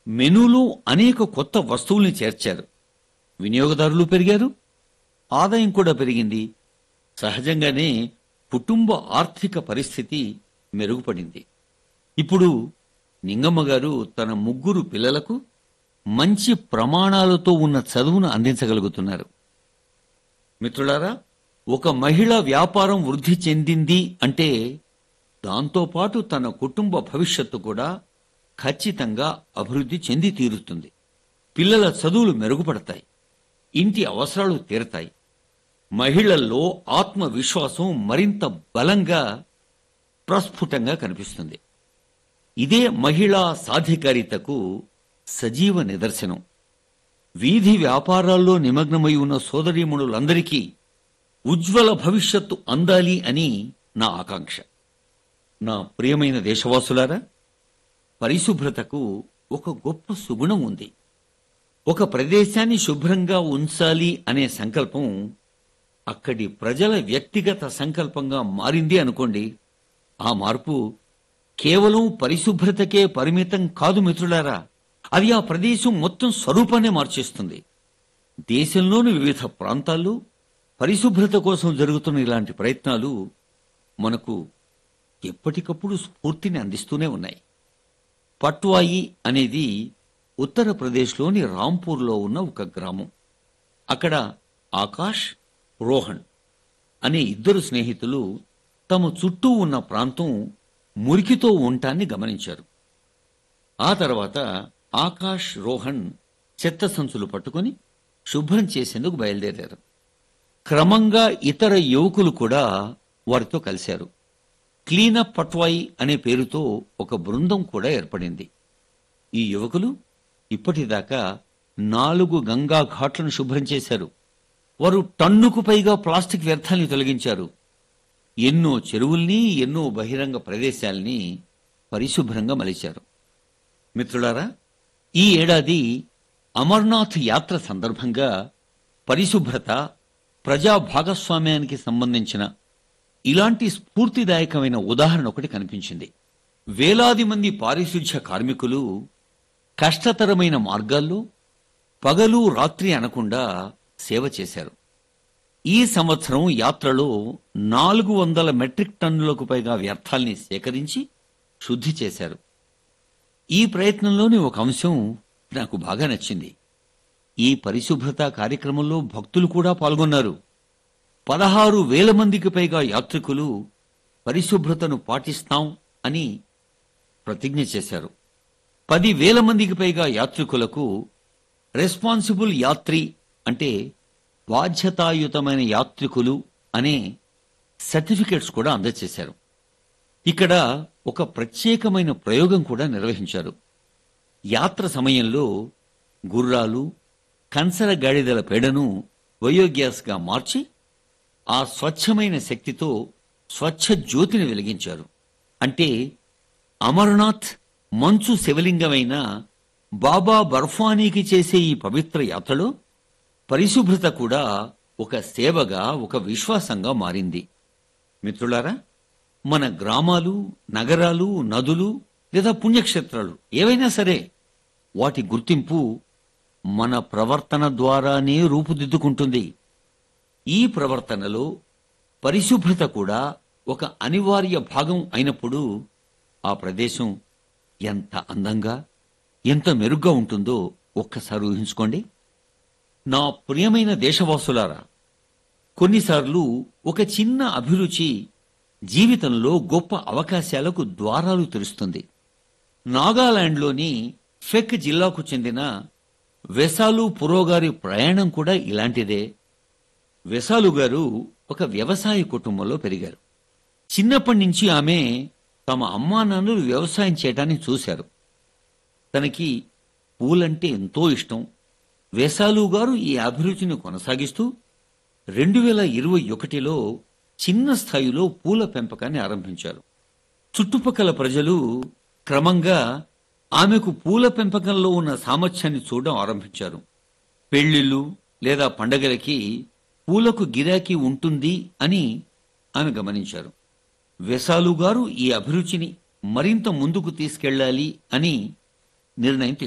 మెనూలో అనేక కొత్త వస్తువుల్ని చేర్చారు వినియోగదారులు పెరిగారు ఆదాయం కూడా పెరిగింది సహజంగానే కుటుంబ ఆర్థిక పరిస్థితి మెరుగుపడింది ఇప్పుడు నింగమ్మ గారు తన ముగ్గురు పిల్లలకు మంచి ప్రమాణాలతో ఉన్న చదువును అందించగలుగుతున్నారు మిత్రులారా ఒక మహిళ వ్యాపారం వృద్ధి చెందింది అంటే దాంతోపాటు తన కుటుంబ భవిష్యత్తు కూడా ఖచ్చితంగా అభివృద్ధి చెంది తీరుతుంది పిల్లల చదువులు మెరుగుపడతాయి ఇంటి అవసరాలు తీరతాయి మహిళల్లో ఆత్మవిశ్వాసం మరింత బలంగా ప్రస్ఫుటంగా కనిపిస్తుంది ఇదే మహిళా సాధికారితకు సజీవ నిదర్శనం వీధి వ్యాపారాల్లో నిమగ్నమై ఉన్న సోదరీమణులందరికీ ఉజ్వల భవిష్యత్తు అందాలి అని నా ఆకాంక్ష నా ప్రియమైన దేశవాసులారా పరిశుభ్రతకు ఒక గొప్ప సుగుణం ఉంది ఒక ప్రదేశాన్ని శుభ్రంగా ఉంచాలి అనే సంకల్పం అక్కడి ప్రజల వ్యక్తిగత సంకల్పంగా మారింది అనుకోండి ఆ మార్పు కేవలం పరిశుభ్రతకే పరిమితం కాదు మిత్రులారా అది ఆ ప్రదేశం మొత్తం స్వరూపాన్ని మార్చేస్తుంది దేశంలోని వివిధ ప్రాంతాల్లో పరిశుభ్రత కోసం జరుగుతున్న ఇలాంటి ప్రయత్నాలు మనకు ఎప్పటికప్పుడు స్ఫూర్తిని అందిస్తూనే ఉన్నాయి పట్వాయి అనేది ఉత్తరప్రదేశ్లోని రాంపూర్లో ఉన్న ఒక గ్రామం అక్కడ ఆకాష్ రోహన్ అనే ఇద్దరు స్నేహితులు తమ చుట్టూ ఉన్న ప్రాంతం మురికితో ఉండటాన్ని గమనించారు ఆ తర్వాత ఆకాష్ రోహన్ చెత్త సంచులు పట్టుకొని శుభ్రం చేసేందుకు బయలుదేరారు క్రమంగా ఇతర యువకులు కూడా వారితో కలిశారు క్లీనప్ పట్వాయి అనే పేరుతో ఒక బృందం కూడా ఏర్పడింది ఈ యువకులు ఇప్పటిదాకా నాలుగు గంగా ఘాట్లను శుభ్రం చేశారు వారు టన్నుకు పైగా ప్లాస్టిక్ వ్యర్థాల్ని తొలగించారు ఎన్నో చెరువుల్ని ఎన్నో బహిరంగ ప్రదేశాల్ని పరిశుభ్రంగా మలిచారు మిత్రులారా ఈ ఏడాది అమర్నాథ్ యాత్ర సందర్భంగా పరిశుభ్రత ప్రజా భాగస్వామ్యానికి సంబంధించిన ఇలాంటి స్ఫూర్తిదాయకమైన ఉదాహరణ ఒకటి కనిపించింది వేలాది మంది పారిశుధ్య కార్మికులు కష్టతరమైన మార్గాల్లో పగలు రాత్రి అనకుండా సేవ చేశారు ఈ సంవత్సరం యాత్రలో నాలుగు వందల మెట్రిక్ టన్నులకు పైగా వ్యర్థాల్ని సేకరించి శుద్ధి చేశారు ఈ ప్రయత్నంలోని ఒక అంశం నాకు బాగా నచ్చింది ఈ పరిశుభ్రత కార్యక్రమంలో భక్తులు కూడా పాల్గొన్నారు పదహారు వేల మందికి పైగా యాత్రికులు పరిశుభ్రతను పాటిస్తాం అని ప్రతిజ్ఞ చేశారు పది వేల మందికి పైగా యాత్రికులకు రెస్పాన్సిబుల్ యాత్రి అంటే బాధ్యతాయుతమైన యాత్రికులు అనే సర్టిఫికెట్స్ కూడా అందజేశారు ఇక్కడ ఒక ప్రత్యేకమైన ప్రయోగం కూడా నిర్వహించారు యాత్ర సమయంలో గుర్రాలు కంసర గాడిదల పేడను బయోగ్యాస్గా మార్చి ఆ స్వచ్ఛమైన శక్తితో స్వచ్ఛ జ్యోతిని వెలిగించారు అంటే అమర్నాథ్ మంచు శివలింగమైన బాబా బర్ఫానీకి చేసే ఈ పవిత్ర యాత్రలో పరిశుభ్రత కూడా ఒక సేవగా ఒక విశ్వాసంగా మారింది మిత్రులారా మన గ్రామాలు నగరాలు నదులు లేదా పుణ్యక్షేత్రాలు ఏవైనా సరే వాటి గుర్తింపు మన ప్రవర్తన ద్వారానే రూపుదిద్దుకుంటుంది ఈ ప్రవర్తనలో పరిశుభ్రత కూడా ఒక అనివార్య భాగం అయినప్పుడు ఆ ప్రదేశం ఎంత అందంగా ఎంత మెరుగ్గా ఉంటుందో ఒక్కసారి ఊహించుకోండి నా ప్రియమైన దేశవాసులారా కొన్నిసార్లు ఒక చిన్న అభిరుచి జీవితంలో గొప్ప అవకాశాలకు ద్వారాలు తెరుస్తుంది నాగాలాండ్లోని ఫెక్ జిల్లాకు చెందిన వెసాలు పురోగారి ప్రయాణం కూడా ఇలాంటిదే వెసాలు గారు ఒక వ్యవసాయ కుటుంబంలో పెరిగారు చిన్నప్పటి నుంచి ఆమె తమ అమ్మా నాన్నలు వ్యవసాయం చేయటాన్ని చూశారు తనకి పూలంటే ఎంతో ఇష్టం వేసాలు గారు ఈ అభిరుచిని కొనసాగిస్తూ రెండు వేల ఇరవై ఒకటిలో చిన్న స్థాయిలో పూల పెంపకాన్ని ఆరంభించారు చుట్టుపక్కల ప్రజలు క్రమంగా ఆమెకు పూల పెంపకంలో ఉన్న సామర్థ్యాన్ని చూడడం ఆరంభించారు పెళ్లిళ్ళు లేదా పండగలకి పూలకు గిరాకీ ఉంటుంది అని ఆమె గమనించారు వెసాలు గారు ఈ అభిరుచిని మరింత ముందుకు తీసుకెళ్ళాలి అని నిర్ణయం